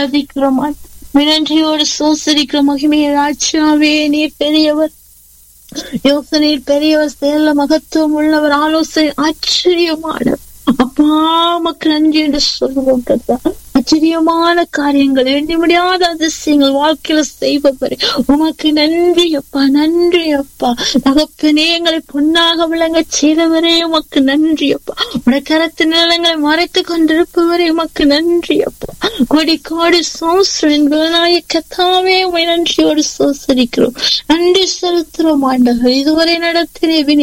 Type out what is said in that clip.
ஆராதிக்கிறோம் நன்றியோடு சோசரிக்கிற மகிமையை ராட்சாவே நீர் பெரியவர் யோசனையில் பெரியவர் செயல்ல மகத்துவம் உள்ளவர் ஆலோசனை ஆச்சரியமானவர் அப்பா மக்கு நன்றி என்று சொல்லுவோம் கர்த்தா ஆச்சரியமான காரியங்கள் எண்ணி முடியாத அதிசயங்கள் வாழ்க்கையில செய்பவர் உமக்கு நன்றி அப்பா நன்றி அப்பா தகப்பனே எங்களை பொன்னாக விளங்க செய்தவரே உமக்கு நன்றி அப்பா உடைய கரத்து நிலங்களை மறைத்து கொண்டிருப்பவரே உமக்கு நன்றி அப்பா கொடி கோடி சோசரின் கத்தாவே உமை நன்றியோடு சோசரிக்கிறோம் நன்றி செலுத்துறோம் ஆண்டவர் இதுவரை நடத்தின